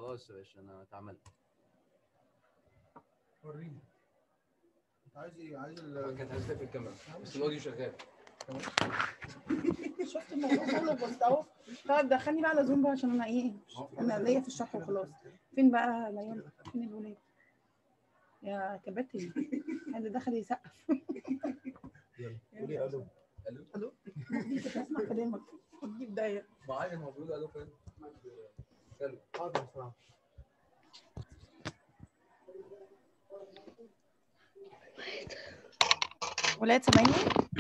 خلاص يا باشا انا اتعملت وريني انت عايز ايه عايز ال كانت هتقفل الكاميرا بس الاوديو شغال شفت الموضوع كله بس اهو طيب دخلني بقى على زوم بقى عشان انا ايه انا ليا في الشرح وخلاص فين بقى العيال فين الولاد يا كباتي حد دخل يسقف يلا قولي الو الو كنت اسمع كلامك دي بدايه معايا موجود الو فين حاضر بسرعه ولاد سامعيني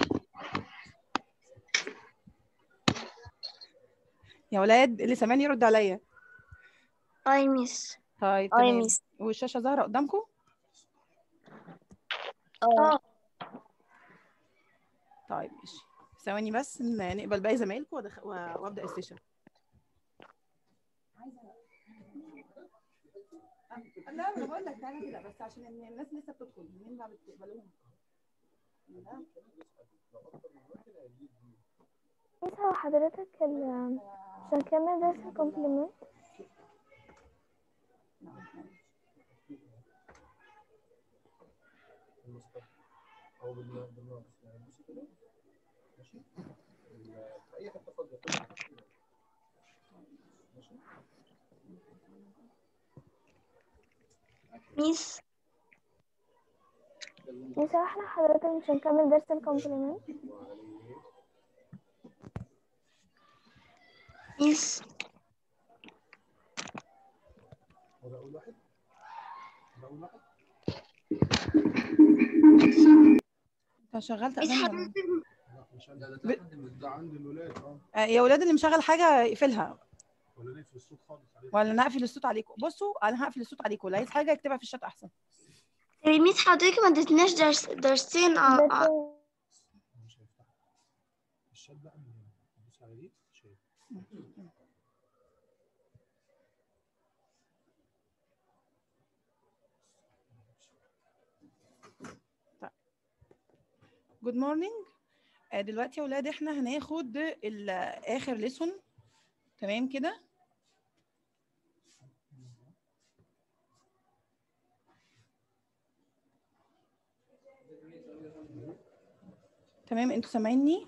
يا ولاد اللي سامعني يرد عليا اي ميس طيب اي تمام ميس والشاشه ظاهره قدامكم اه طيب ماشي ثواني بس ن- نقبل باقي زمايلكم وأدخ- و- وابدا السيشن لا انا بقول لك تعالى كده بس عشان إن الناس لسه بتدخل مين بقى بتقبلوهم لا. ميس هو حضرتك ال عشان كمل درس الكومبلمنت المصطفى او بال- بالناقص يعني بصي كده ماشي ال- في اي حته فاضيه كل حتة كده. ماشي ميس ميس هو احنا حضرتك مش هنكمل درس الكومبلمنت ميس ولا اقول واحد ولا اقول واحد انت شغلت اغاني ولا إيه؟ لا مش عندي ده ب- ده حد من ده عند الولاد اه آه، يا ولاد اللي مشغل حاجه يقفلها ولا نقفل الصوت خالص عليه ولا نقفل الصوت عليكم بصوا انا هقفل الصوت عليكم اللي عايز حاجه يكتبها في الشات احسن طب ميس حضرتك ما اديتناش درس درسين اه اه مش هيفتح الشات بقى من هنا بص على دي شايف جود مورنينج دلوقتي يا ولاد احنا هناخد ال- اخر ليسون تمام كده تمام انتوا سامعيني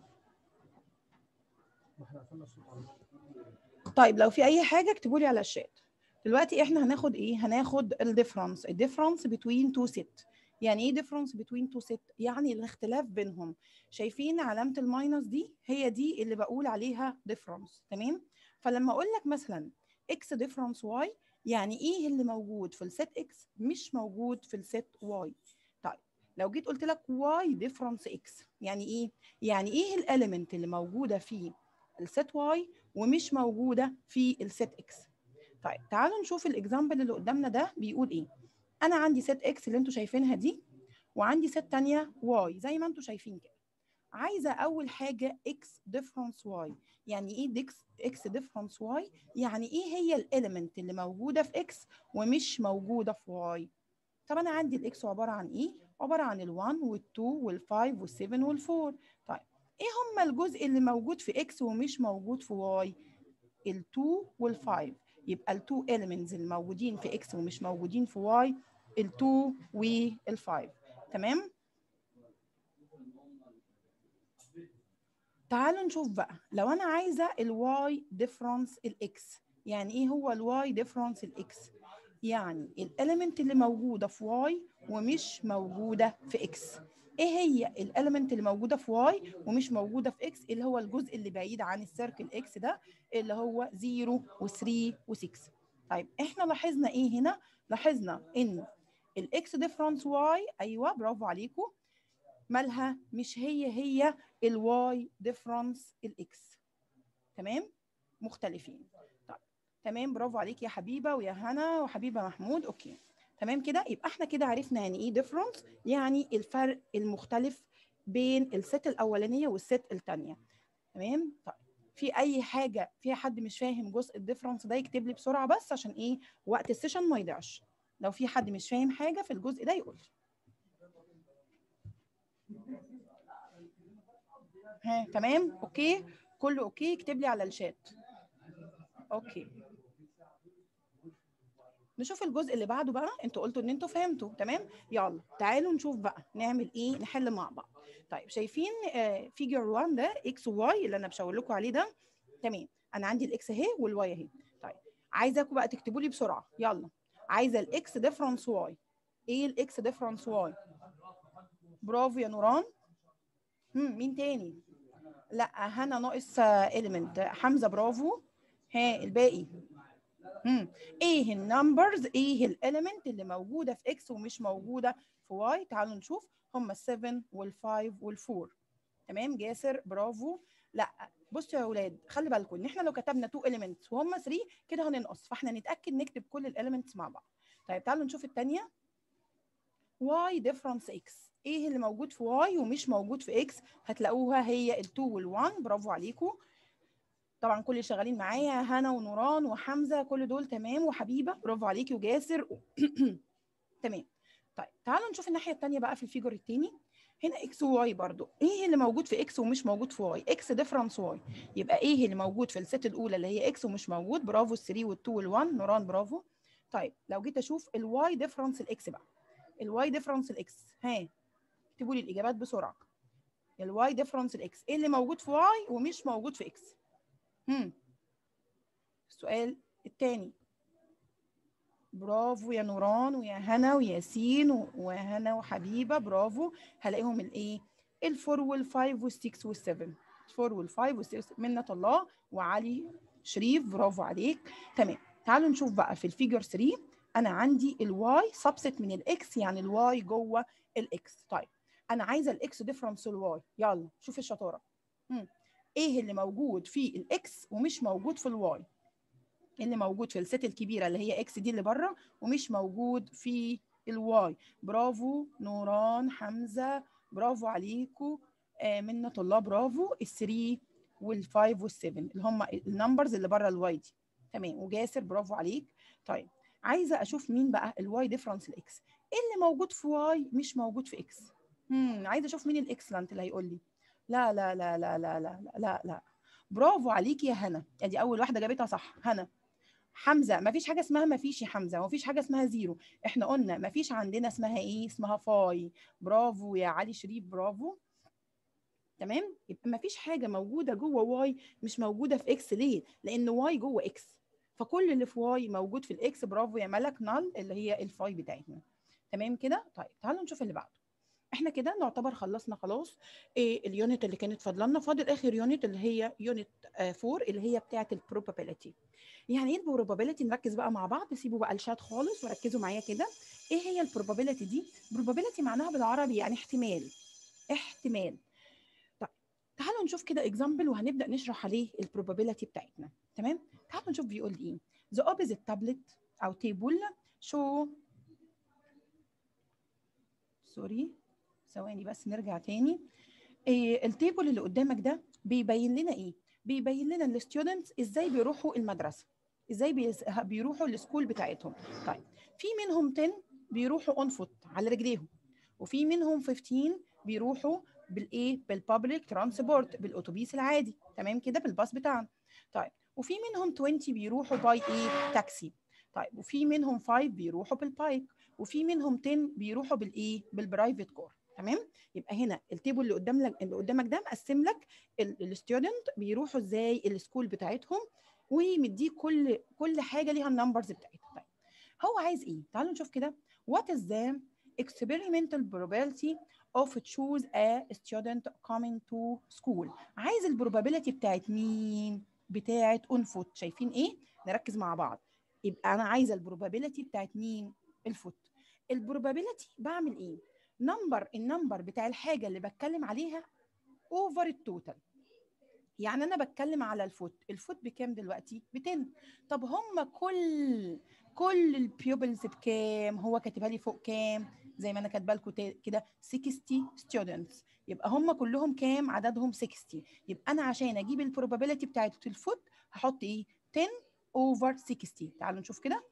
ما احنا قفلنا الصوت عليه طيب لو في اي حاجه اكتبوا لي على الشات دلوقتي احنا هناخد ايه هناخد الديفرنس الديفرنس بين تو سيت يعني ايه ديفرنس بين تو سيت يعني الاختلاف بينهم شايفين علامه الماينس دي هي دي اللي بقول عليها ديفرنس تمام فلما اقول لك مثلا اكس ديفرنس واي يعني ايه اللي موجود في السيت اكس مش موجود في السيت واي طيب لو جيت قلت لك واي ديفرنس اكس يعني ايه يعني ايه الاليمنت اللي موجوده في السيت واي ومش موجوده في السيت اكس طيب تعالوا نشوف الاكزامبل اللي قدامنا ده بيقول ايه انا عندي سيت اكس اللي انتوا شايفينها دي وعندي سيت تانية واي زي ما انتوا شايفين كده عايزه اول حاجه اكس ديفرنس واي يعني ايه ديكس اكس ديفرنس واي يعني ايه هي الاليمنت اللي موجوده في اكس ومش موجوده في واي طب انا عندي الاكس عباره عن ايه عباره عن ال1 وال2 وال5 وال7 وال4 طيب ايه هما الجزء اللي موجود في اكس ومش موجود في واي ال2 وال5 يبقى ال2 elements الموجودين في اكس ومش موجودين في واي ال2 وال5 تمام تعالوا نشوف بقى لو انا عايزه الواي ديفرنس الاكس يعني ايه هو الواي ديفرنس الاكس يعني الاليمنت اللي موجوده في واي ومش موجوده في اكس ايه هي الاليمنت اللي موجوده في واي ومش موجوده في اكس اللي هو الجزء اللي بعيد عن السيركل اكس ده اللي هو 0 و3 و6 طيب احنا لاحظنا ايه هنا لاحظنا ان الاكس ديفرنس واي ايوه برافو عليكم مالها مش هي هي الواي ديفرنس الاكس تمام مختلفين طيب تمام برافو عليك يا حبيبه ويا هنا وحبيبه محمود اوكي تمام كده يبقى احنا كده عرفنا يعني ايه ديفرنس يعني الفرق المختلف بين الست الاولانيه والست الثانيه تمام طيب في اي حاجه فيها حد مش فاهم جزء الديفرنس ده يكتب لي بسرعه بس عشان ايه وقت السيشن ما يضيعش لو في حد مش فاهم حاجه في الجزء ده يقول لي ها تمام اوكي كله اوكي اكتب لي على الشات اوكي نشوف الجزء اللي بعده بقى انتوا قلتوا ان انتوا فهمتوا تمام يلا تعالوا نشوف بقى نعمل ايه نحل مع بعض طيب شايفين فيجر 1 ده اكس وواي اللي انا بشاور لكم عليه ده تمام انا عندي الاكس اهي والواي اهي طيب عايزاكم بقى تكتبوا لي بسرعه يلا عايزه الاكس ديفرنس واي ايه الاكس ديفرنس واي برافو يا نوران هم مين تاني لا هنا ناقص اليمنت حمزه برافو ها الباقي هم ايه النمبرز ايه الاليمنت اللي موجوده في اكس ومش موجوده في واي تعالوا نشوف هم ال7 وال5 وال4 تمام جاسر برافو لا بصوا يا اولاد خلي بالكم ان احنا لو كتبنا 2 اليمنتس وهم 3 كده هننقص فاحنا نتاكد نكتب كل الاليمنتس مع بعض طيب تعالوا نشوف الثانيه y difference x ايه اللي موجود في y ومش موجود في x هتلاقوها هي ال2 وال1 برافو عليكم طبعا كل اللي شغالين معايا هنا ونوران وحمزه كل دول تمام وحبيبه برافو عليكي وجاسر تمام طيب تعالوا نشوف الناحيه الثانيه بقى في الفيجر الثاني هنا اكس وواي برضو ايه اللي موجود في اكس ومش موجود في واي اكس ديفرنس واي يبقى ايه اللي موجود في الست الاولى اللي هي اكس ومش موجود برافو ال3 وال2 وال1 نوران برافو طيب لو جيت اشوف الواي ديفرنس الاكس بقى الواي ديفرنس الاكس ها اكتبوا لي الاجابات بسرعه الواي ديفرنس الاكس ايه اللي موجود في واي ومش موجود في اكس هم السؤال الثاني برافو يا نوران ويا هنا وياسين وهنا وحبيبه برافو هلاقيهم الايه الفور والفايف والسكس والسفن الفور والفايف والسكس منة الله وعلي شريف برافو عليك تمام تعالوا نشوف بقى في الفيجر 3 انا عندي الواي سبست من الاكس يعني الواي جوه الاكس طيب انا عايزه الاكس ديفرنس الواي يلا شوف الشطاره مم. ايه اللي موجود في الاكس ومش موجود في الواي اللي موجود في الست الكبيره اللي هي اكس دي اللي بره ومش موجود في الواي برافو نوران حمزه برافو عليكم آه منة الله برافو ال3 وال5 وال7 اللي هم النمبرز اللي بره الواي دي تمام وجاسر برافو عليك طيب عايزه اشوف مين بقى الواي ديفرنس الاكس ايه اللي موجود في واي مش موجود في اكس امم عايزه اشوف مين الاكسلنت اللي هيقول لي لا لا لا لا لا لا لا لا, لا. برافو عليكي يا هنا ادي اول واحده جابتها صح هنا حمزه ما فيش حاجه اسمها ما فيش يا حمزه ما فيش حاجه اسمها زيرو احنا قلنا ما فيش عندنا اسمها ايه اسمها فاي برافو يا علي شريف برافو تمام يبقى ما فيش حاجه موجوده جوه واي مش موجوده في اكس ليه لان واي جوه اكس فكل اللي في واي موجود في الاكس برافو يا ملك نال اللي هي الفاي بتاعتنا تمام كده طيب تعالوا نشوف اللي بعده احنا كده نعتبر خلصنا خلاص إيه اليونت اللي كانت فاضلنا فاضل اخر يونت اللي هي يونت 4 اللي هي بتاعه البروبابيلتي يعني ايه البروبابيلتي نركز بقى مع بعض سيبوا بقى الشات خالص وركزوا معايا كده ايه هي البروبابيلتي دي بروبابيلتي معناها بالعربي يعني احتمال احتمال طيب تعالوا نشوف كده اكزامبل وهنبدا نشرح عليه البروبابيلتي بتاعتنا تمام تعالوا نشوف بيقول ايه the opposite tablet او تيبل show سوري ثواني بس نرجع تاني إيه التيبل اللي قدامك ده بيبين لنا ايه بيبين لنا الستودنتس ازاي بيروحوا المدرسه ازاي بيز... بيروحوا السكول بتاعتهم طيب في منهم 10 بيروحوا اون فوت على رجليهم وفي منهم 15 بيروحوا بالايه بالبابليك ترانسبورت بالاتوبيس العادي تمام كده بالباص بتاعنا طيب وفي منهم 20 بيروحوا باي ايه تاكسي طيب وفي منهم 5 بيروحوا بالبايك وفي منهم 10 بيروحوا بالايه بالبرايفت كور تمام يبقى هنا التيبل اللي قدام لك اللي قدامك ده مقسم لك الستودنت بيروحوا ازاي السكول بتاعتهم ومديه كل كل حاجه ليها النمبرز بتاعتها طيب هو عايز ايه تعالوا نشوف كده what is the experimental probability of choose a student coming to school عايز البروبابيلتي بتاعت مين بتاعت انفوت شايفين ايه نركز مع بعض يبقى انا عايزه البروبابيلتي بتاعت مين الفوت البروبابيلتي بعمل ايه نمبر النمبر بتاع الحاجه اللي بتكلم عليها اوفر التوتال يعني انا بتكلم على الفوت الفوت بكام دلوقتي ب 10 طب هم كل كل البيوبلز بكام هو كاتبها لي فوق كام زي ما انا كاتبه لكم كده 60 students يبقى هم كلهم كام عددهم 60 يبقى انا عشان اجيب البروبابيلتي بتاعت الفوت هحط ايه 10 اوفر 60 تعالوا نشوف كده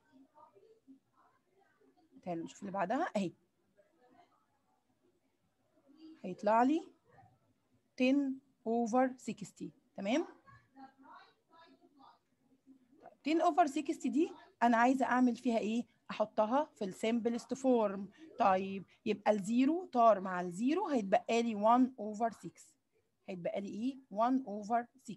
تعالوا نشوف اللي بعدها اهي هيطلع لي 10 اوفر 60 تمام طيب 10 اوفر 60 دي انا عايزه اعمل فيها ايه احطها في السمبلست فورم طيب يبقى الزيرو طار مع الزيرو هيتبقى لي 1 اوفر 6 هيتبقى لي ايه 1 اوفر 6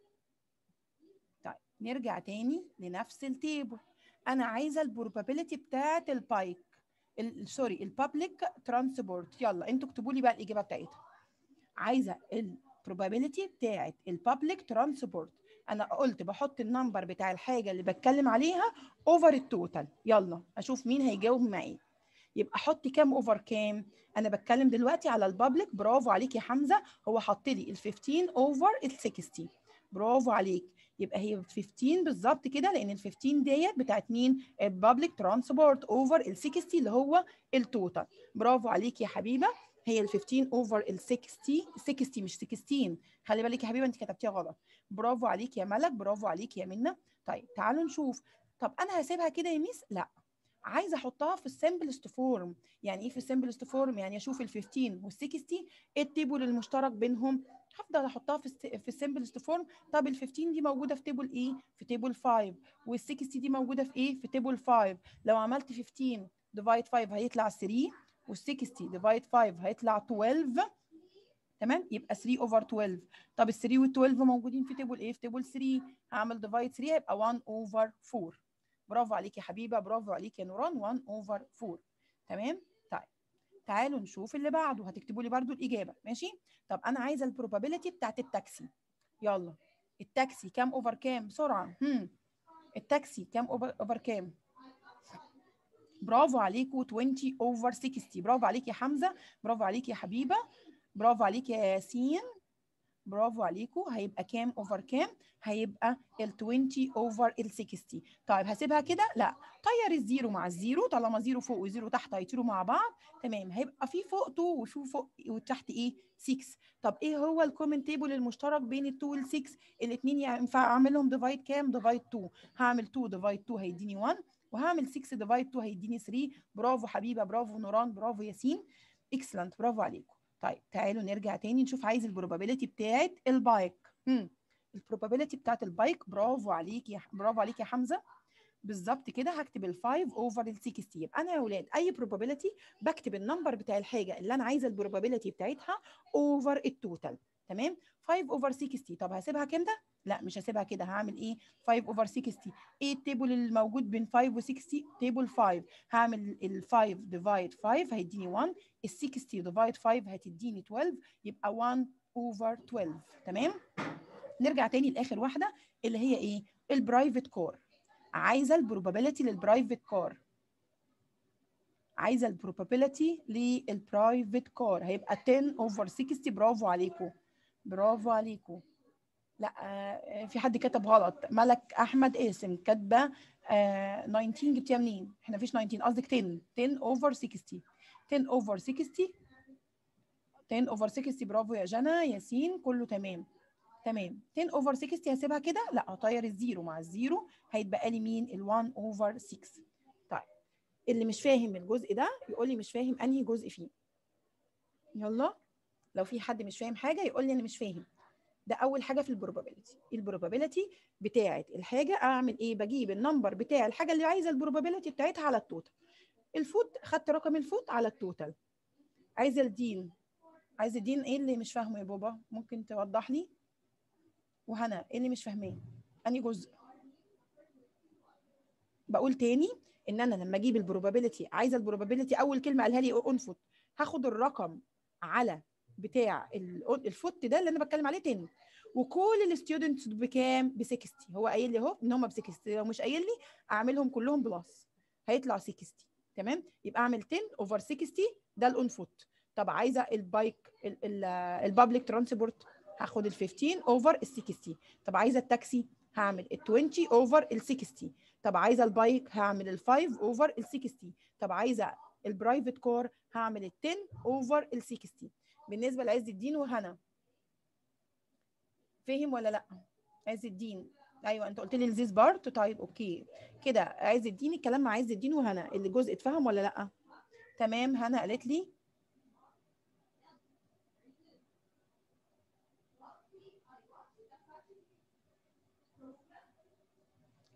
طيب نرجع تاني لنفس التيبل انا عايزه البروبابيلتي بتاعه البايك سوري البابليك ترانسبورت يلا انتوا اكتبوا لي بقى الاجابه بتاعتها عايزه البروبابيلتي بتاعه البابليك ترانسبورت انا قلت بحط النمبر بتاع الحاجه اللي بتكلم عليها اوفر التوتال يلا اشوف مين هيجاوب معايا يبقى حط كام اوفر كام انا بتكلم دلوقتي على البابليك برافو عليك يا حمزه هو حط لي ال 15 اوفر ال 60 برافو عليك يبقى هي 15 بالظبط كده لان ال 15 ديت بتاعت مين البابليك ترانسبورت اوفر ال 60 اللي هو التوتال برافو عليك يا حبيبه هي ال 15 اوفر ال 60 60 مش 16 خلي بالك يا حبيبه انت كتبتيها غلط برافو عليك يا ملك برافو عليك يا منى طيب تعالوا نشوف طب انا هسيبها كده يا ميس لا عايزه احطها في السمبلست فورم يعني ايه في السمبلست فورم يعني اشوف ال 15 وال 60 ايه التيبل المشترك بينهم هفضل احطها في الس... في السمبلست فورم طب ال 15 دي موجوده في تيبل ايه في تيبل 5 وال 60 دي موجوده في ايه في تيبل 5 لو عملت 15 ديفايد 5 هيطلع 3 وال 60 ديفايد 5 هيطلع 12 تمام يبقى 3 اوفر 12 طب ال 3 وال 12 موجودين في تيبل ايه في تيبل 3 هعمل ديفايد 3 هيبقى 1 اوفر 4 برافو عليك يا حبيبه برافو عليك يا نوران 1 اوفر 4 تمام طيب تعالوا نشوف اللي بعده هتكتبوا لي برده الاجابه ماشي طب انا عايزه البروبابيلتي بتاعت التاكسي يلا التاكسي كام اوفر كام بسرعه هم التاكسي كام اوفر كام برافو عليكم 20 اوفر 60 برافو عليك يا حمزه برافو عليك يا حبيبه برافو عليك يا ياسين برافو عليكم هيبقى كام اوفر كام هيبقى ال 20 اوفر ال 60 طيب هسيبها كده لا طير الزيرو مع الزيرو طالما زيرو فوق وزيرو تحت هيطيروا مع بعض تمام هيبقى في فوق 2 وفي فوق وتحت ايه 6 طب ايه هو الكومن تيبل المشترك بين ال 2 وال 6 الاثنين ينفع اعملهم ديفايد كام ديفايد 2 هعمل 2 ديفايد 2 هيديني 1 وهعمل 6 ديفايد 2 هيديني 3 برافو حبيبه برافو نوران برافو ياسين اكسلنت برافو عليكم طيب تعالوا نرجع تاني نشوف عايز البروبابيلتي بتاعت البايك هم البروبابيلتي بتاعت البايك برافو عليك يا برافو عليك يا حمزه بالظبط كده هكتب ال 5 اوفر ال 60 يبقى انا يا اولاد اي بروبابيلتي بكتب النمبر بتاع الحاجه اللي انا عايزه البروبابيلتي بتاعتها اوفر التوتال تمام 5 اوفر 60 طب هسيبها كده لا مش هسيبها كده هعمل ايه 5 اوفر 60 ايه التيبل الموجود بين 5 و 60 تيبل 5 هعمل ال 5 ديفايد 5 هيديني 1 ال 60 ديفايد 5 هتديني 12 يبقى 1 اوفر 12 تمام نرجع تاني لاخر واحده اللي هي ايه البرايفت كور عايزه البروبابيلتي للبرايفت كور عايزه البروبابيلتي للبرايفت كور هيبقى 10 اوفر 60 برافو عليكم برافو عليكم لا آه في حد كتب غلط ملك احمد قاسم كاتبه آه 19 جبتيها منين احنا مفيش 19 قصدك 10 10 اوفر 60 10 اوفر 60 10 اوفر 60 برافو يا جنى ياسين كله تمام تمام 10 اوفر 60 هسيبها كده لا هطير الزيرو مع الزيرو هيتبقى لي مين ال1 اوفر 6 طيب اللي مش فاهم الجزء ده يقول لي مش فاهم انهي جزء فيه يلا لو في حد مش فاهم حاجه يقول لي انا مش فاهم ده اول حاجه في البروبابيلتي البروبابيلتي بتاعه الحاجه اعمل ايه بجيب النمبر بتاع الحاجه اللي عايزه البروبابيلتي بتاعتها على التوتال الفوت خدت رقم الفوت على التوتال عايزه الدين عايزه الدين ايه اللي مش فاهمه يا بابا ممكن توضح لي وهنا ايه اللي مش فاهماه انهي جزء بقول تاني ان انا لما اجيب البروبابيلتي عايزه البروبابيلتي اول كلمه قالها لي انفوت هاخد الرقم على بتاع الفوت ده اللي انا بتكلم عليه 10 وكل الستودنتس بكام ب 60 هو قايل لي اهو ان هم ب 60 لو مش قايل لي اعملهم كلهم بلس هيطلع 60 تمام يبقى اعمل 10 اوفر 60 ده الاون فوت طب عايزه البايك البابليك ترانسبورت هاخد ال 15 اوفر ال 60 طب عايزه التاكسي هعمل ال 20 اوفر ال 60 طب عايزه البايك هعمل ال 5 اوفر ال 60 طب عايزه البرايفت كور هعمل ال 10 اوفر ال 60 بالنسبه لعز الدين وهنا فهم ولا لا عز الدين ايوه انت قلت لي الزيز بارت طيب اوكي كده عز الدين الكلام مع عز الدين وهنا اللي جزء اتفهم ولا لا تمام هنا قالت لي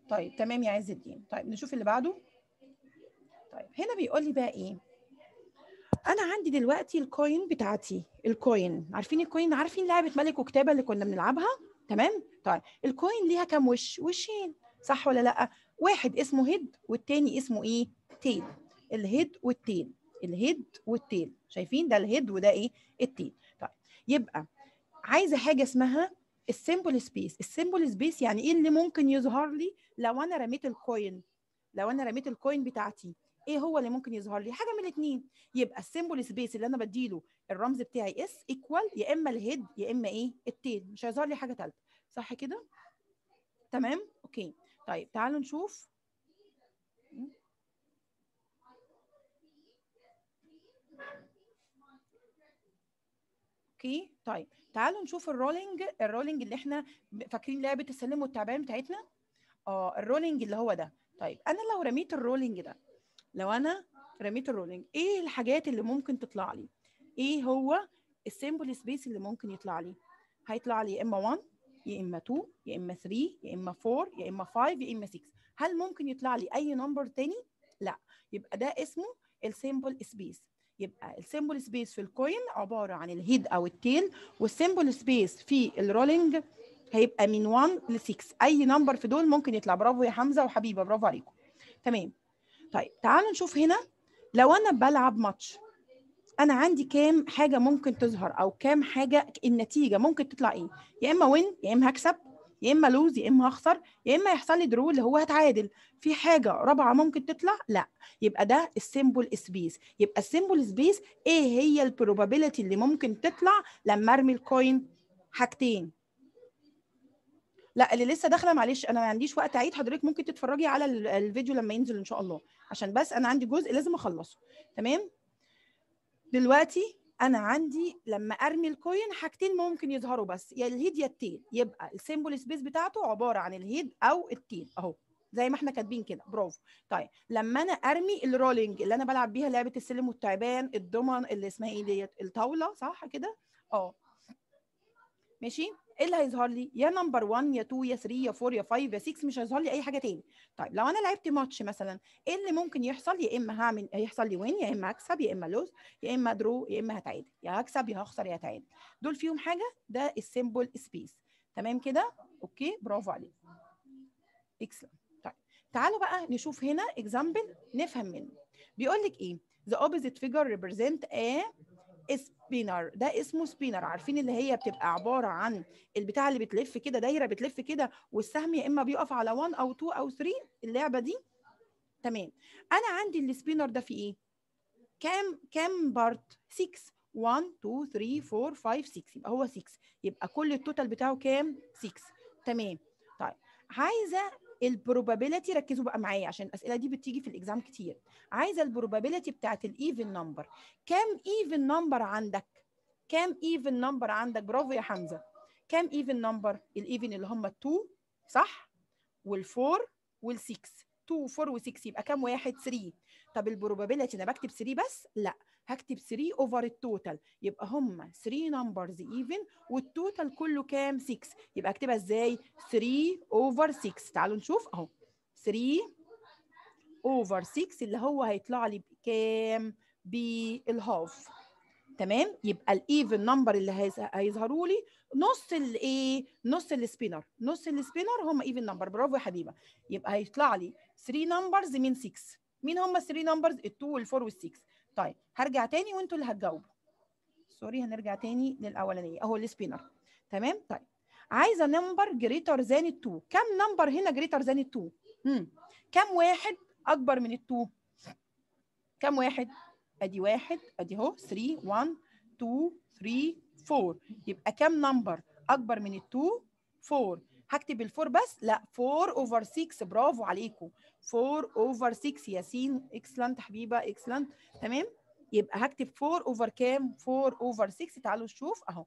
طيب تمام يا عز الدين طيب نشوف اللي بعده طيب هنا بيقول لي بقى ايه انا عندي دلوقتي الكوين بتاعتي الكوين عارفين الكوين عارفين لعبه ملك وكتابه اللي كنا بنلعبها تمام طيب الكوين ليها كام وش وشين صح ولا لا واحد اسمه هيد والتاني اسمه ايه تيل الهيد والتيل الهيد والتيل شايفين ده الهيد وده ايه التيل طيب يبقى عايزه حاجه اسمها السيمبل سبيس السيمبل سبيس يعني ايه اللي ممكن يظهر لي لو انا رميت الكوين لو انا رميت الكوين بتاعتي ايه هو اللي ممكن يظهر لي حاجه من الاثنين يبقى السيمبل سبيس اللي انا بديله الرمز بتاعي اس ايكوال يا اما الهيد يا اما ايه التيل مش هيظهر لي حاجه ثالثه صح كده تمام اوكي طيب تعالوا نشوف اوكي طيب تعالوا نشوف الرولينج الرولينج اللي احنا فاكرين لعبه السلم والتعبان بتاعتنا اه الرولينج اللي هو ده طيب انا لو رميت الرولينج ده لو انا رميت الرولينج ايه الحاجات اللي ممكن تطلع لي ايه هو السيمبل سبيس اللي ممكن يطلع لي هيطلع لي يا اما 1 يا اما 2 يا اما 3 يا اما 4 يا اما 5 يا اما 6 هل ممكن يطلع لي اي نمبر تاني لا يبقى ده اسمه السيمبل سبيس يبقى السيمبل سبيس في الكوين عباره عن الهيد او التيل والسيمبل سبيس في الرولينج هيبقى من 1 ل 6 اي نمبر في دول ممكن يطلع برافو يا حمزه وحبيبه برافو عليكم تمام طيب تعالوا نشوف هنا لو انا بلعب ماتش انا عندي كام حاجه ممكن تظهر او كام حاجه النتيجه ممكن تطلع ايه يا اما وين يا اما هكسب يا اما لوز يا اما هخسر يا اما يحصل لي درو اللي هو هتعادل في حاجه رابعه ممكن تطلع لا يبقى ده السيمبل سبيس يبقى السيمبل سبيس ايه هي البروبابيلتي اللي ممكن تطلع لما ارمي الكوين حاجتين لا اللي لسه داخله معلش انا ما عنديش وقت اعيد حضرتك ممكن تتفرجي على ال- الفيديو لما ينزل ان شاء الله عشان بس انا عندي جزء لازم اخلصه تمام دلوقتي انا عندي لما ارمي الكوين حاجتين ممكن يظهروا بس يا الهيد يا التيل يبقى السيمبل سبيس بتاعته عباره عن الهيد او التيل اهو زي ما احنا كاتبين كده برافو طيب لما انا ارمي الرولينج اللي انا بلعب بيها لعبه السلم والتعبان الضمن اللي اسمها ايه ديت الطاوله صح كده اه ماشي ايه اللي هيظهر لي يا نمبر 1 يا 2 يا 3 يا 4 يا 5 يا 6 مش هيظهر لي اي حاجه تاني طيب لو انا لعبت ماتش مثلا ايه اللي ممكن يحصل يا اما هعمل هيحصل لي وين يا اما هكسب يا اما لوز يا اما درو يا اما هتعادل يا هكسب يا هخسر يا هتعادل دول فيهم حاجه ده السيمبل سبيس تمام كده اوكي برافو عليك اكسلنت طيب تعالوا بقى نشوف هنا اكزامبل نفهم منه بيقول لك ايه the opposite figure represent a سبينر ده اسمه سبينر عارفين اللي هي بتبقى عباره عن البتاع اللي بتلف كده دايره بتلف كده والسهم يا اما بيقف على 1 او 2 او 3 اللعبه دي تمام انا عندي السبينر ده فيه ايه كام كام بارت 6 1 2 3 4 5 6 يبقى هو 6 يبقى كل التوتال بتاعه كام 6 تمام طيب عايزه البروبابيلتي ركزوا بقى معايا عشان الاسئله دي بتيجي في الاكزام كتير عايزه البروبابيلتي بتاعت الايفن نمبر كام ايفن نمبر عندك كام ايفن نمبر عندك برافو يا حمزه كام ايفن نمبر الايفن اللي هم ال2 صح وال4 وال6 2 4 و6 يبقى كام واحد 3 طب البروبابيلتي انا بكتب 3 بس لا هكتب 3 اوفر التوتال يبقى هم 3 نمبرز ايفن والتوتال كله كام 6 يبقى اكتبها ازاي 3 اوفر 6 تعالوا نشوف اهو 3 اوفر 6 اللي هو هيطلع لي بكام بالهاف تمام يبقى الايفن نمبر اللي هيز- هيظهروا لي نص الايه نص السبينر نص السبينر هم ايفن نمبر برافو يا حبيبه يبقى هيطلع لي 3 نمبرز من 6 مين هم ال 3 نمبرز ال2 وال4 وال6 طيب هرجع تاني وانتوا اللي هتجاوبوا سوري هنرجع تاني للاولانيه اهو السبينر تمام طيب عايزه نمبر جريتر ذان ال2 كم نمبر هنا جريتر ذان ال2 امم كم واحد اكبر من ال2 كم واحد ادي واحد ادي اهو 3 1 2 3 4 يبقى كم نمبر اكبر من ال2 4 هكتب الفور بس لا 4 اوفر 6 برافو عليكم 4 اوفر 6 ياسين اكسلنت حبيبه اكسلنت تمام يبقى هكتب 4 اوفر كام 4 اوفر 6 تعالوا نشوف اهو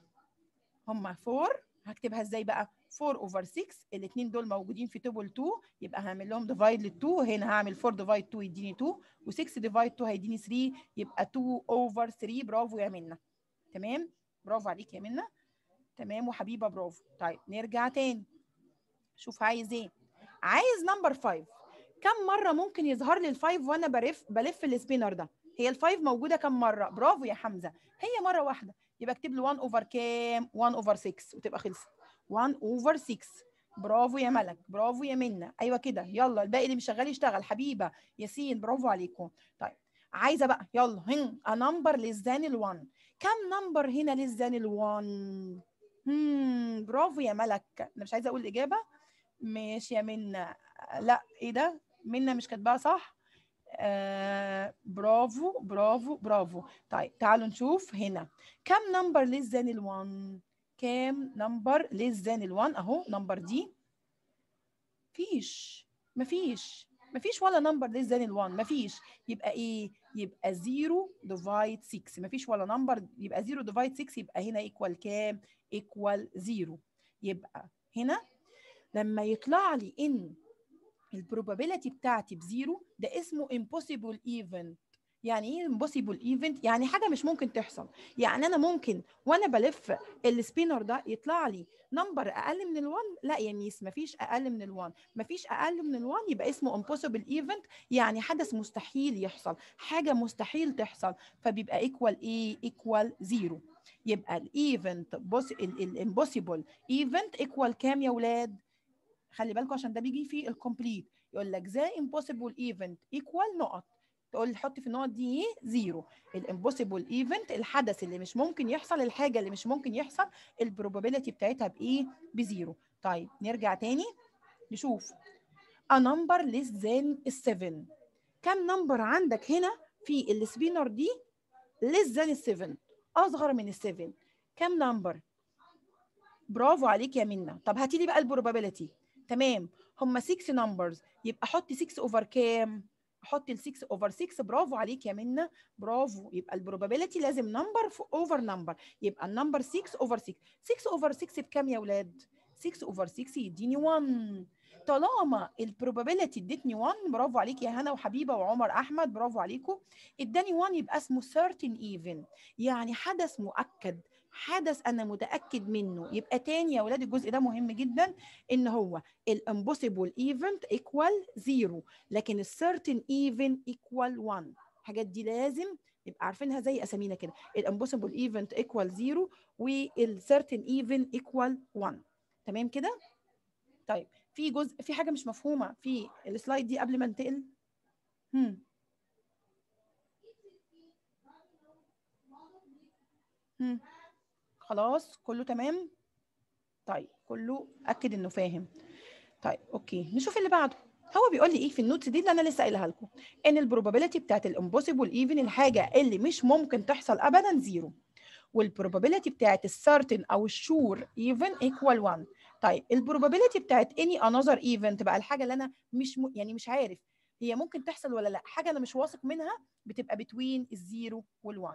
هم 4 هكتبها ازاي بقى 4 اوفر 6 الاثنين دول موجودين في تيبل 2 يبقى هعمل لهم ديفايد لل 2 هنا هعمل 4 ديفايد 2 يديني 2 و6 ديفايد 2 هيديني 3 يبقى 2 اوفر 3 برافو يا منى تمام برافو عليك يا منى تمام وحبيبه برافو طيب نرجع تاني شوف عايز ايه عايز نمبر 5 كم مره ممكن يظهر لي الفايف وانا بلف بلف السبينر ده هي الفايف موجوده كم مره برافو يا حمزه هي مره واحده يبقى اكتب له 1 اوفر كام 1 اوفر 6 وتبقى خلصت 1 اوفر 6 برافو يا ملك برافو يا منى ايوه كده يلا الباقي اللي مش شغال يشتغل حبيبه ياسين برافو عليكم طيب عايزه بقى يلا هن a number less than ال 1 كم نمبر هنا less than ال 1 هم برافو يا ملك انا مش عايزه اقول الاجابه ماشي يا منى لا ايه ده منى مش كاتباها صح آه برافو برافو برافو طيب تعالوا نشوف هنا كم نمبر less than ال 1 كام نمبر less than ال 1 اهو نمبر دي فيش مفيش مفيش ولا نمبر less than ال 1 مفيش يبقى ايه يبقى 0 ديفايد 6 مفيش ولا نمبر يبقى 0 ديفايد 6 يبقى هنا ايكوال كام ايكوال 0 يبقى هنا لما يطلع لي ان البروبابيلتي بتاعتي بزيرو ده اسمه impossible event يعني ايه impossible event يعني حاجه مش ممكن تحصل يعني انا ممكن وانا بلف السبينر ده يطلع لي نمبر اقل من ال1 لا يا ميس مفيش اقل من ال1 مفيش اقل من ال1 يبقى اسمه impossible event يعني حدث مستحيل يحصل حاجه مستحيل تحصل فبيبقى ايكوال ايه ايكوال زيرو يبقى الايفنت بص الامبوسيبل ايفنت ايكوال كام يا ولاد خلي بالكم عشان ده بيجي في الكومبليت يقول لك ذا امبوسيبل ايفنت ايكوال نقط تقول حط في النقط دي ايه زيرو الامبوسيبل ايفنت الحدث اللي مش ممكن يحصل الحاجه اللي مش ممكن يحصل البروبابيلتي بتاعتها بايه بزيرو طيب نرجع تاني نشوف a number less than 7 كم نمبر عندك هنا في السبينر دي less than 7 اصغر من ال 7 كم نمبر برافو عليك يا منى طب هاتي لي بقى البروبابيلتي تمام هم 6 نمبرز يبقى حطي 6 اوفر كام حطي ال 6 اوفر 6 برافو عليك يا منى برافو يبقى البروبابيلتي لازم نمبر اوفر نمبر يبقى النمبر 6 اوفر 6 6 اوفر 6 بكام يا اولاد 6 اوفر 6 يديني 1 طالما البروبابيلتي ادتني 1 برافو عليك يا هنا وحبيبه وعمر احمد برافو عليكم اداني 1 يبقى اسمه certain even يعني حدث مؤكد حدث انا متاكد منه يبقى تاني يا اولاد الجزء ده مهم جدا ان هو الامبوسيبل ايفنت ايكوال زيرو لكن السيرتن ايفن ايكوال 1 الحاجات دي لازم نبقى عارفينها زي اسامينا كده الامبوسيبل ايفنت ايكوال زيرو والسيرتن ايفن ايكوال 1 تمام كده طيب في جزء في حاجه مش مفهومه في السلايد دي قبل ما انتقل هم هم خلاص كله تمام طيب كله اكد انه فاهم طيب اوكي نشوف اللي بعده هو بيقول لي ايه في النوتس دي اللي انا لسه قايلها لكم ان البروبابيلتي بتاعت الامبوسيبل ايفن الحاجه اللي مش ممكن تحصل ابدا زيرو والبروبابيلتي بتاعت السارتن او الشور ايفن ايكوال 1 طيب البروبابيلتي بتاعت اني انذر ايفنت بقى الحاجه اللي انا مش م... يعني مش عارف هي ممكن تحصل ولا لا حاجه انا مش واثق منها بتبقى بتوين الزيرو وال1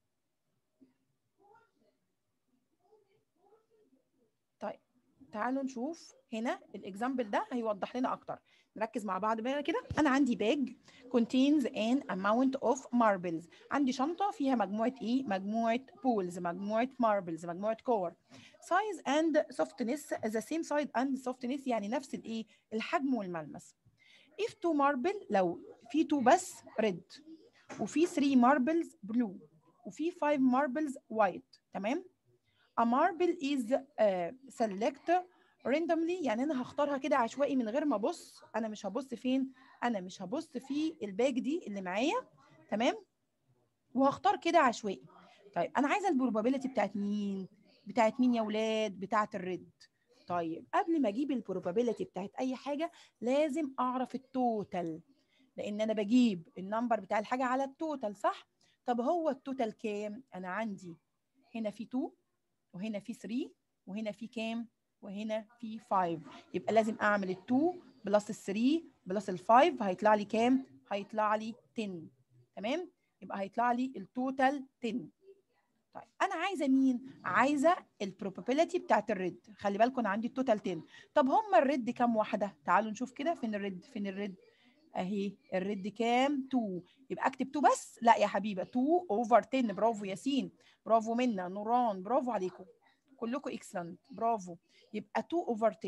طيب تعالوا نشوف هنا الاكزامبل ده هيوضح لنا اكتر نركز مع بعض بقى كده انا عندي باج contains an amount of marbles عندي شنطه فيها مجموعه ايه مجموعه بولز مجموعه marbles مجموعه كور size and softness the same size and softness يعني نفس الايه الحجم والملمس if two marble لو في 2 بس red وفي 3 marbles blue وفي 5 marbles white تمام a marble is uh, select randomly يعني انا هختارها كده عشوائي من غير ما ابص انا مش هبص فين انا مش هبص في الباج دي اللي معايا تمام وهختار كده عشوائي طيب انا عايزه البروبابيلتي بتاعت مين بتاعت مين يا ولاد بتاعت الريد طيب قبل ما اجيب البروبابيلتي بتاعت اي حاجه لازم اعرف التوتال لان انا بجيب النمبر بتاع الحاجه على التوتال صح طب هو التوتال كام انا عندي هنا في 2 وهنا في 3 وهنا في كام وهنا في 5 يبقى لازم اعمل ال 2 بلس ال 3 بلس ال 5 هيطلع لي كام هيطلع لي 10 تمام يبقى هيطلع لي التوتال 10 طيب انا عايزه مين عايزه البروبابيلتي بتاعت الريد خلي بالكم انا عندي التوتال 10 طب هم الريد كام واحده تعالوا نشوف كده فين الريد فين الريد اهي الريد كام 2 يبقى اكتب 2 بس لا يا حبيبه 2 اوفر 10 برافو ياسين برافو منا نوران برافو عليكم كلكم اكسلنت برافو يبقى 2 اوفر 10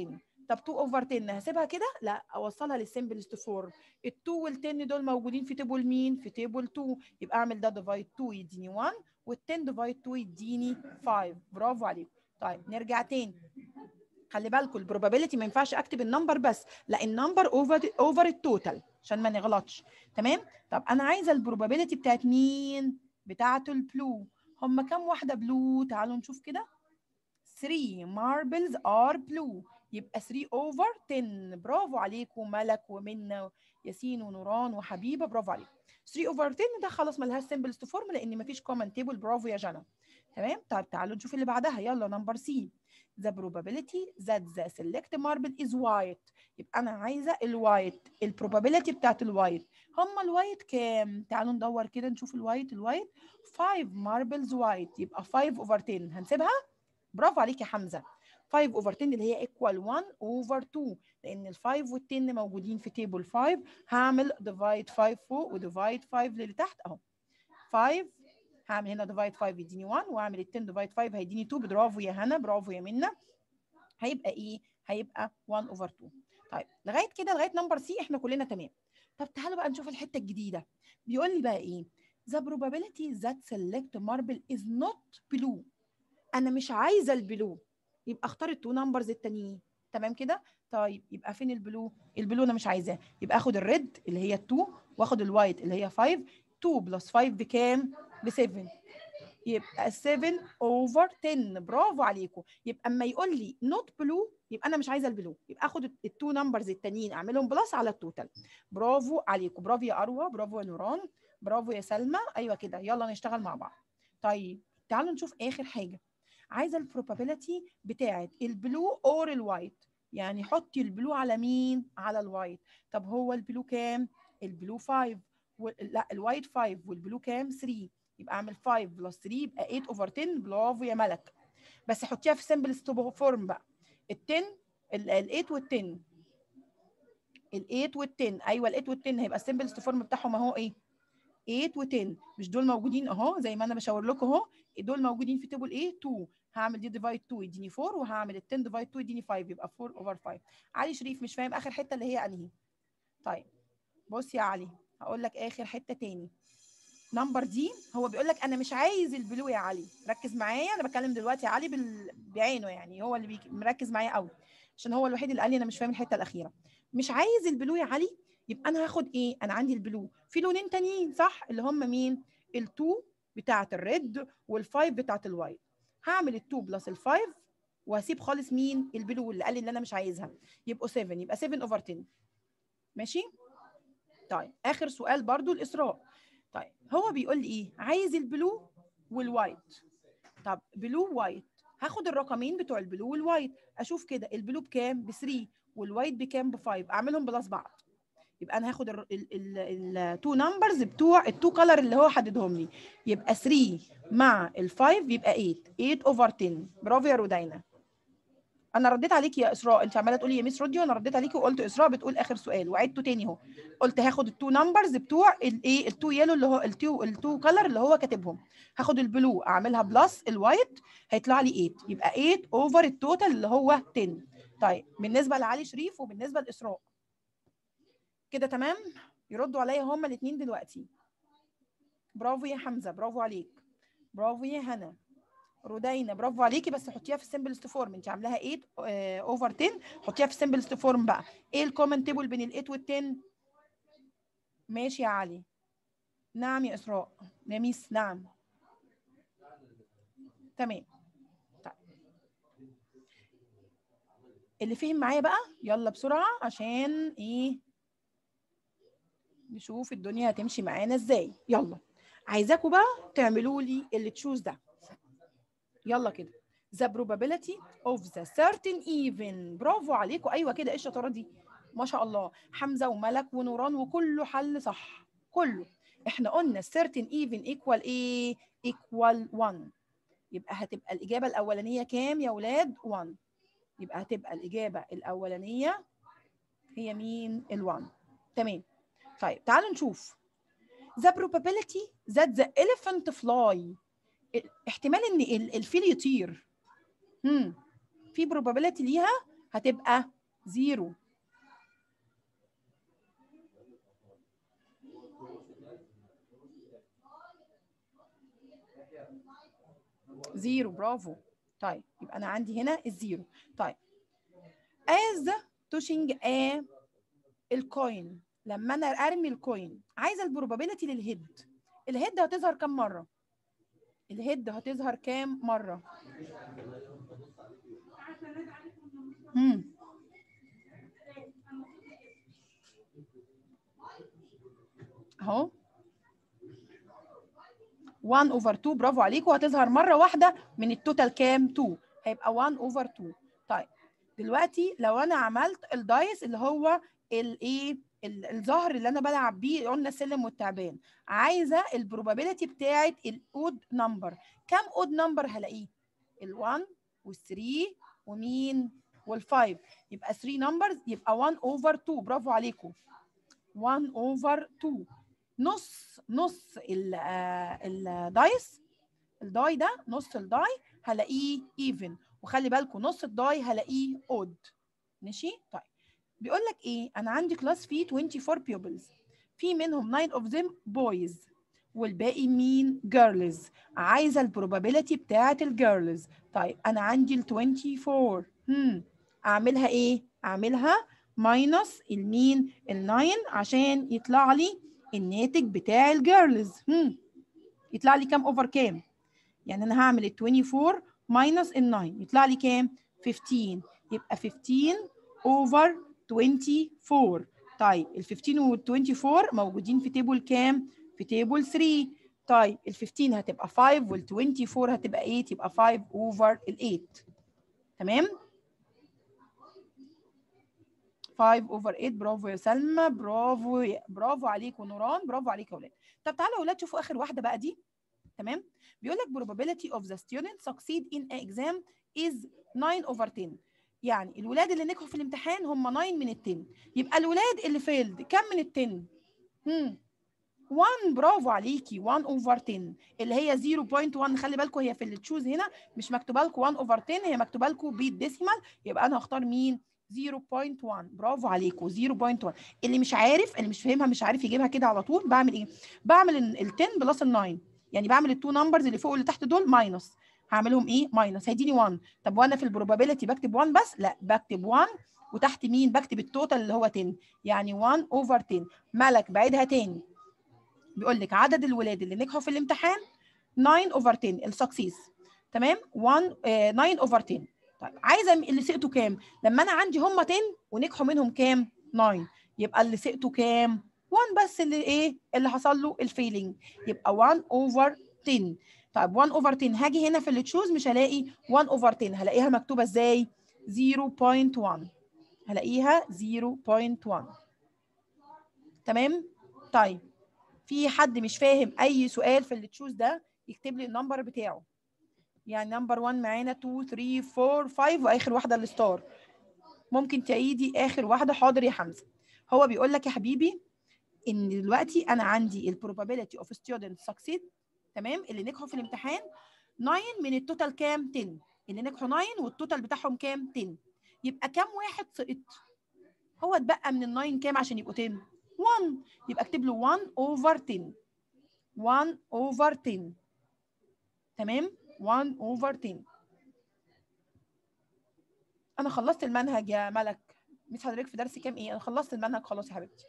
طب 2 اوفر 10 هسيبها كده لا اوصلها للسمبلست فورم ال 2 وال 10 دول موجودين في تيبل مين في تيبل 2 يبقى اعمل ده ديفايد 2 يديني 1 وال 10 ديفايد 2 يديني 5 برافو عليكم طيب نرجع تاني خلي بالكم البروبابيلتي ما ينفعش اكتب النمبر بس لا النمبر اوفر اوفر التوتال عشان ما نغلطش تمام طب انا عايزه البروبابيلتي بتاعت مين بتاعت البلو هم كام واحده بلو تعالوا نشوف كده 3 ماربلز ار بلو يبقى 3 اوفر 10 برافو عليكم ملك ومنى ياسين ونوران وحبيبه برافو عليكم 3 اوفر 10 ده خلاص ملهاش سمبلز تو فورم لان مفيش كومن تيبل برافو يا جنى تمام طب تعالوا نشوف اللي بعدها يلا نمبر سي the probability that the select marble is white يبقى انا عايزه الوايت البروبابيلتي بتاعت الوايت هم الوايت كام تعالوا ندور كده نشوف الوايت الوايت 5 marbles white يبقى 5 over 10 هنسيبها برافو عليك يا حمزه 5 over 10 اللي هي equal 1 over 2 لان ال 5 وال 10 موجودين في تيبل 5 هعمل divide 5 فوق وديفايد 5 للي تحت اهو 5 هعمل هنا ديفايد 5 يديني 1 واعمل ال 10 ديفايد 5 هيديني 2 برافو يا هنا برافو يا منى هيبقى ايه هيبقى 1 اوفر 2 طيب لغايه كده لغايه نمبر سي احنا كلنا تمام طب تعالوا بقى نشوف الحته الجديده بيقول لي بقى ايه the probability that select marble is not blue انا مش عايزه البلو يبقى اختار التو نمبرز التانيين تمام كده طيب يبقى فين البلو البلو انا مش عايزاه يبقى اخد الريد اللي هي 2 واخد الوايت اللي هي 5 2 بلس 5 بكام ب 7 يبقى 7 اوفر 10 برافو عليكم يبقى اما يقول لي نوت بلو يبقى انا مش عايزه البلو يبقى اخد التو نمبرز التانيين اعملهم بلس على التوتال برافو عليكم برافو يا اروى برافو يا نوران برافو يا سلمى ايوه كده يلا نشتغل مع بعض طيب تعالوا نشوف اخر حاجه عايزه البروبابيلتي بتاعت البلو اور الوايت يعني حطي البلو على مين على الوايت طب هو البلو كام البلو 5 و... لا الوايت 5 والبلو كام 3 يبقى اعمل 5 بلس 3 يبقى 8 اوفر 10 برافو يا ملك بس حطيها في سمبل فورم بقى ال 10 ال 8 وال 10 ال 8 وال 10 ايوه ال 8 وال 10 هيبقى السمبل فورم بتاعهم اهو ايه 8 و 10 مش دول موجودين اهو زي ما انا بشاور لكم اهو دول موجودين في تيبل ايه 2 هعمل دي ديفايد 2 يديني 4 وهعمل ال 10 ديفايد 2 يديني 5 يبقى 4 اوفر 5 علي شريف مش فاهم اخر حته اللي هي انهي طيب بص يا علي هقول لك اخر حته تاني نمبر دي هو بيقول لك انا مش عايز البلو يا علي ركز معايا انا بتكلم دلوقتي يا علي بال... بعينه يعني هو اللي بيك... مركز معايا قوي عشان هو الوحيد اللي قال لي انا مش فاهم الحته الاخيره مش عايز البلو يا علي يبقى انا هاخد ايه انا عندي البلو في لونين تانيين صح اللي هم مين ال2 بتاعه الريد وال5 بتاعه الوايت هعمل ال2 بلس ال5 وهسيب خالص مين البلو اللي قال لي ان انا مش عايزها يبقوا 7 يبقى 7 اوفر 10 ماشي طيب اخر سؤال برضو الاسراء طيب هو بيقول لي ايه عايز البلو والوايت طب بلو وايت هاخد الرقمين بتوع البلو والوايت اشوف كده البلو بكام ب 3 والوايت بكام ب 5 اعملهم بلس بعض يبقى انا هاخد التو نمبرز بتوع التو كلر اللي هو حددهم لي يبقى 3 مع ال5 يبقى 8 8 اوفر 10 برافو يا رودينا انا رديت عليكي يا اسراء انت عماله تقولي يا ميس رودي وانا رديت عليكي وقلت اسراء بتقول اخر سؤال وعدته تاني اهو قلت هاخد التو نمبرز بتوع الايه التو يلو اللي هو التو التو كلر اللي هو كاتبهم هاخد البلو اعملها بلس الوايت هيطلع لي 8 يبقى 8 اوفر التوتال اللي هو 10 طيب بالنسبه لعلي شريف وبالنسبه لاسراء كده تمام يردوا عليا هما الاثنين دلوقتي برافو يا حمزه برافو عليك برافو يا هنا رودينا برافو عليكي بس حطيها في السمبلست فورم انت عاملاها 8 اوفر 10 حطيها في السمبلست فورم بقى ايه الكومن تيبل بين ال 8 وال 10 ماشي يا علي نعم يا اسراء يا ميس نعم تمام طيب اللي فهم معايا بقى يلا بسرعه عشان ايه نشوف الدنيا هتمشي معانا ازاي يلا عايزاكم بقى تعملوا لي اللي تشوز ده يلا كده the probability of the certain even برافو عليكم ايوه كده ايه الشطاره دي ما شاء الله حمزه وملك ونوران وكله حل صح كله احنا قلنا certain even equal ايه equal 1 يبقى هتبقى الاجابه الاولانيه كام يا ولاد 1 يبقى هتبقى الاجابه الاولانيه هي مين ال1 تمام طيب تعالوا نشوف the probability that the elephant fly احتمال ان الفيل يطير امم في probability ليها هتبقى زيرو زيرو برافو طيب يبقى انا عندي هنا الزيرو طيب as pushing a الكوين لما انا ارمي الكوين عايزه البروبابيلتي للهيد الهيد هتظهر كام مره الهيد هتظهر كام مره امم اهو 1 اوفر 2 برافو عليكم هتظهر مره واحده من التوتال كام 2 هيبقى 1 اوفر 2 طيب دلوقتي لو انا عملت الدايس اللي هو الايه ال- الظهر اللي انا بلعب بيه قلنا السلم والتعبان عايزه البروبابيلتي بتاعه الاود نمبر كام اود نمبر هلاقيه ال1 وال3 ومين وال5 يبقى 3 نمبرز يبقى 1 اوفر 2 برافو عليكم 1 اوفر 2 نص نص ال- آه، الدايس الداي ده نص الداي هلاقيه ايفن وخلي بالكم نص الداي هلاقيه اود ماشي طيب بيقول لك ايه انا عندي كلاس فيه 24 pupils في منهم 9 of them boys والباقي مين girls عايزه البروبابيلتي بتاعه الجيرلز طيب انا عندي ال 24 هم اعملها ايه اعملها ماينس المين ال 9 عشان يطلع لي الناتج بتاع الجيرلز هم يطلع لي كام اوفر كام يعني انا هعمل ال 24 ماينس ال 9 يطلع لي كام 15 يبقى 15 اوفر 24 طيب ال 15 وال 24 موجودين في تيبل كام في تيبل 3 طيب ال 15 هتبقى 5 وال 24 هتبقى 8 يبقى 5 اوفر ال 8 تمام 5 اوفر 8 برافو يا سلمى برافو يا- برافو عليكم نوران برافو عليكم يا اولاد طب تعالوا يا اولاد شوفوا اخر واحده بقى دي تمام بيقول لك probability of the student succeed in an exam is 9 over 10 يعني الولاد اللي نجحوا في الامتحان هم 9 من ال 10 يبقى الولاد اللي فيلد كم من ال 10 هم 1 برافو عليكي 1 اوفر 10 اللي هي 0.1 خلي بالكم هي في اللي تشوز هنا مش مكتوبه لكم 1 اوفر 10 هي مكتوبه لكم بالديسيمال يبقى انا هختار مين 0.1 برافو عليكم 0.1 اللي مش عارف اللي مش فاهمها مش عارف يجيبها كده على طول بعمل ايه بعمل ال 10 بلس ال 9 يعني بعمل التو نمبرز اللي فوق واللي تحت دول ماينس هعملهم ايه ماينس هيديني 1 طب وانا في البروبابيلتي بكتب 1 بس لا بكتب 1 وتحت مين بكتب التوتال اللي هو 10 يعني 1 اوفر 10 ملك بعيدها تاني بيقول لك عدد الولاد اللي نجحوا في الامتحان 9 اوفر 10 السكسيس تمام 1 آه 9 اوفر 10 طيب عايزه اللي سقطوا كام لما انا عندي هم 10 ونجحوا منهم كام 9 يبقى اللي سقطوا كام 1 بس اللي ايه اللي حصل له الفيلينج يبقى 1 اوفر 10 طيب 1 اوفر 10 هاجي هنا في اللي تشوز مش هلاقي 1 اوفر 10 هلاقيها مكتوبه ازاي 0.1 هلاقيها 0.1 تمام طيب في حد مش فاهم اي سؤال في اللي تشوز ده يكتب لي النمبر بتاعه يعني نمبر 1 معانا 2 3 4 5 واخر واحده الستار ممكن تعيدي اخر واحده حاضر يا حمزه هو بيقول لك يا حبيبي ان دلوقتي انا عندي البروبابيلتي اوف ستودنت سكسيد تمام اللي نجحوا في الامتحان 9 من التوتال كام 10 اللي نجحوا 9 والتوتال بتاعهم كام 10 يبقى كام واحد سقط هو اتبقى من ال 9 كام عشان يبقوا 10 1 يبقى اكتب له 1 اوفر 10 1 اوفر 10 تمام 1 اوفر 10 انا خلصت المنهج يا ملك مش حضرتك في درس كام ايه انا خلصت المنهج خلاص يا حبيبتي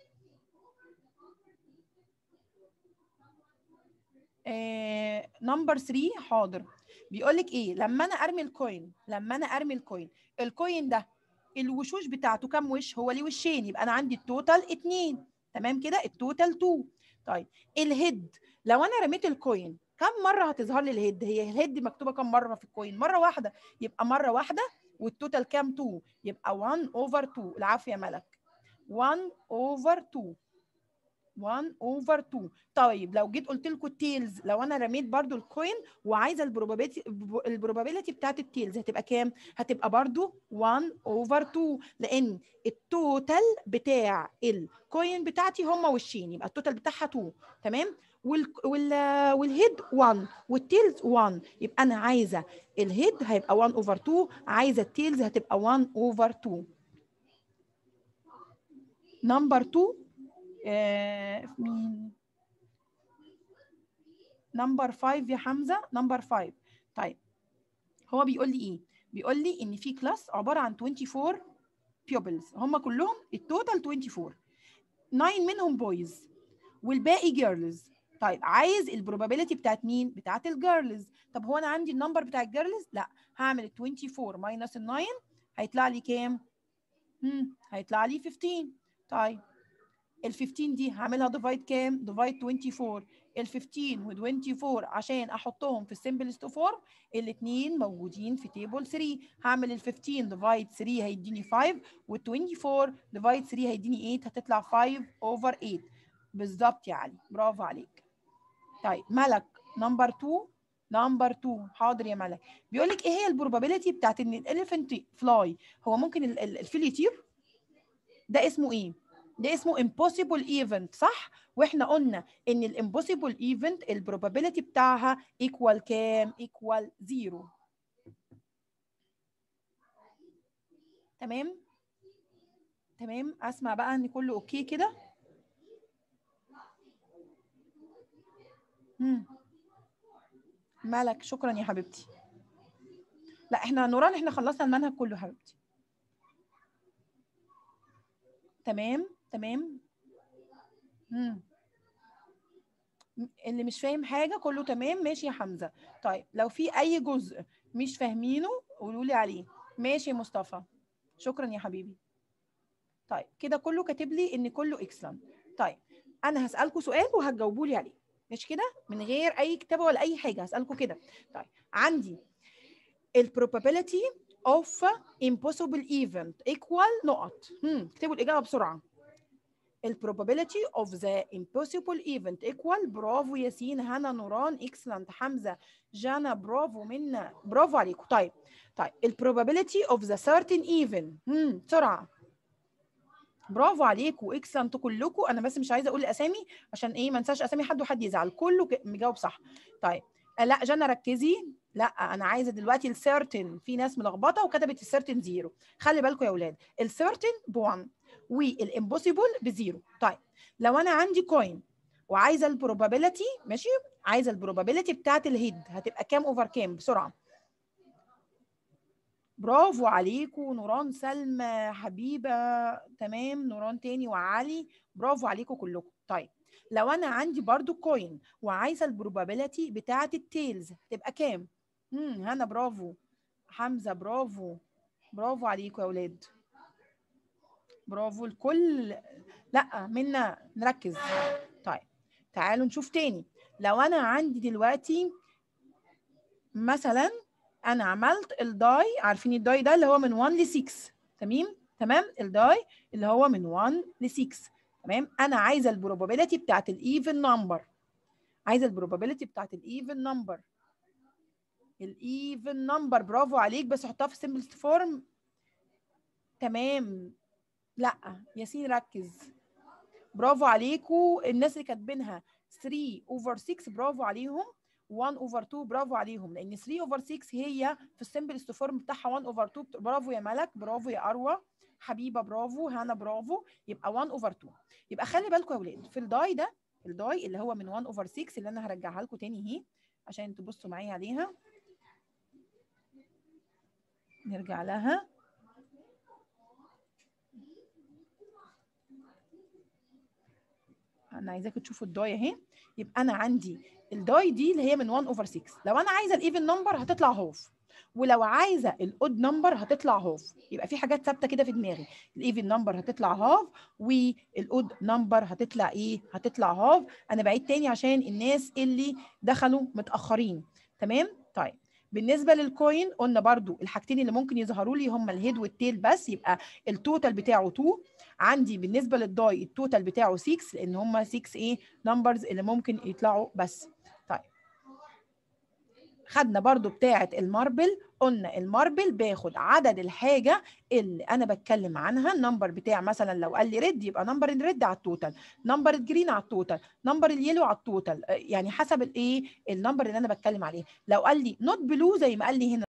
نمبر 3 حاضر بيقول لك ايه لما انا ارمي الكوين لما انا ارمي الكوين الكوين ده الوشوش بتاعته كام وش هو ليه وشين يبقى انا عندي التوتال 2 تمام كده التوتال 2 طيب الهيد لو انا رميت الكوين كم مره هتظهر لي الهيد هي الهيد مكتوبه كم مره في الكوين مره واحده يبقى مره واحده والتوتال كام 2 يبقى 1 اوفر 2 العافيه يا ملك 1 اوفر 2 1 اوفر 2 طيب لو جيت قلت لكم التيلز لو انا رميت برضو الكوين وعايزه البروبابيلتي البروبابيلتي بتاعت التيلز هتبقى كام هتبقى برضو 1 اوفر 2 لان التوتال بتاع الكوين بتاعتي هم وشين يبقى التوتال بتاعها 2 تمام وال وال والهيد 1 والتيلز 1 يبقى انا عايزه الهيد هيبقى 1 اوفر 2 عايزه التيلز هتبقى 1 اوفر 2 نمبر 2 آه مين نمبر 5 يا حمزه نمبر 5 طيب هو بيقول لي ايه بيقول لي ان في كلاس عباره عن 24 pupils هم كلهم التوتال 24 9 منهم بويز والباقي جيرلز طيب عايز البروبابيلتي بتاعت مين بتاعت الجيرلز طب هو انا عندي النمبر بتاع الجيرلز لا هعمل ال 24 ماينس ال 9 هيطلع لي كام امم هيطلع لي 15 طيب ال 15 دي هعملها ديفايد كام ديفايد 24 ال 15 و 24 عشان احطهم في السمبلست فورم الاثنين موجودين في تيبل 3 هعمل ال 15 ديفايد 3 هيديني 5 وال 24 ديفايد 3 هيديني 8 هتطلع 5 اوفر 8 بالظبط يا علي برافو عليك طيب ملك نمبر 2 نمبر 2 حاضر يا ملك بيقول لك ايه هي البروبابيلتي بتاعت ان الاليفنت فلاي هو ممكن ال- ال- الفيل يطير ده اسمه ايه ده اسمه impossible event صح واحنا قلنا ان الامبوسيبل ايفنت البروبابيلتي بتاعها equal كام equal 0 تمام تمام اسمع بقى ان كله اوكي كده مم. مالك شكرا يا حبيبتي لا احنا نوران احنا خلصنا المنهج كله حبيبتي تمام تمام مم. اللي مش فاهم حاجه كله تمام ماشي يا حمزه طيب لو في اي جزء مش فاهمينه قولوا لي عليه ماشي يا مصطفى شكرا يا حبيبي طيب كده كله كاتب لي ان كله اكسلنت طيب انا هسالكم سؤال وهتجاوبوا لي عليه مش كده من غير اي كتابه ولا اي حاجه هسالكم كده طيب عندي ال probability of impossible event equal نقط هم اكتبوا الاجابه بسرعه ال probability of the impossible event equal برافو ياسين هنا نوران excellent حمزه جانا برافو منا برافو عليكم طيب طيب ال probability of the certain even هم بسرعه برافو عليكم اكسلنت كلكم انا بس مش عايزه اقول الاسامي عشان ايه ما انساش اسامي حد وحد يزعل كله ك- مجاوب صح طيب آه، لا جانا ركزي لا انا عايزه دلوقتي السيرتن في ناس ملخبطه وكتبت السيرتن زيرو خلي بالكم يا اولاد السيرتن ب1 والامبوسيبل بزيرو طيب لو انا عندي كوين وعايزه البروبابيلتي ماشي عايزه البروبابيلتي بتاعت الهيد هتبقى كام اوفر كام بسرعه برافو عليكم نوران سلمى حبيبه تمام نوران تاني وعلي برافو عليكم كلكم طيب لو انا عندي برضو كوين وعايزه البروبابيلتي بتاعه التيلز هتبقى كام امم هنا برافو حمزه برافو برافو عليكم يا اولاد برافو الكل لا منا نركز طيب تعالوا نشوف تاني لو انا عندي دلوقتي مثلا انا عملت الداي عارفين الداي ده اللي هو من 1 ل 6 تمام تمام الداي اللي هو من 1 ل 6 تمام انا عايزه البروبابيلتي بتاعت الايفن نمبر عايزه البروبابيلتي بتاعت الايفن نمبر الايفن نمبر برافو عليك بس حطها في سمبل فورم تمام لا ياسين ركز برافو عليكم الناس اللي كاتبينها 3 اوفر 6 برافو عليهم 1 اوفر 2 برافو عليهم لان 3 اوفر 6 هي في السمبل فورم بتاعها 1 اوفر 2 برافو يا ملك برافو يا اروى حبيبه برافو هنا برافو يبقى 1 اوفر 2 يبقى خلي بالكم يا اولاد في الداي ده الداي اللي هو من 1 اوفر 6 اللي انا هرجعها لكم تاني اهي عشان تبصوا معايا عليها نرجع لها انا عايزاكم تشوفوا الداي اهي يبقى انا عندي الداي دي اللي هي من 1 اوفر 6 لو انا عايزه الايفن نمبر هتطلع هوف ولو عايزه الاود نمبر هتطلع هاف يبقى في حاجات ثابته كده في دماغي الايفن نمبر هتطلع هاف والاود نمبر هتطلع ايه هتطلع هاف انا بعيد تاني عشان الناس اللي دخلوا متاخرين تمام طيب بالنسبه للكوين قلنا برضو الحاجتين اللي ممكن يظهروا لي هم الهيد والتيل بس يبقى التوتال بتاعه 2 عندي بالنسبه للداي التوتال بتاعه 6 لان هم 6 ايه نمبرز اللي ممكن يطلعوا بس طيب خدنا برضو بتاعه الماربل قلنا الماربل باخد عدد الحاجه اللي انا بتكلم عنها النمبر بتاع مثلا لو قال لي ريد يبقى نمبر الريد على التوتال نمبر الجرين على التوتال نمبر اليلو على التوتال يعني حسب الايه النمبر اللي انا بتكلم عليه لو قال لي نوت بلو زي ما قال لي هنا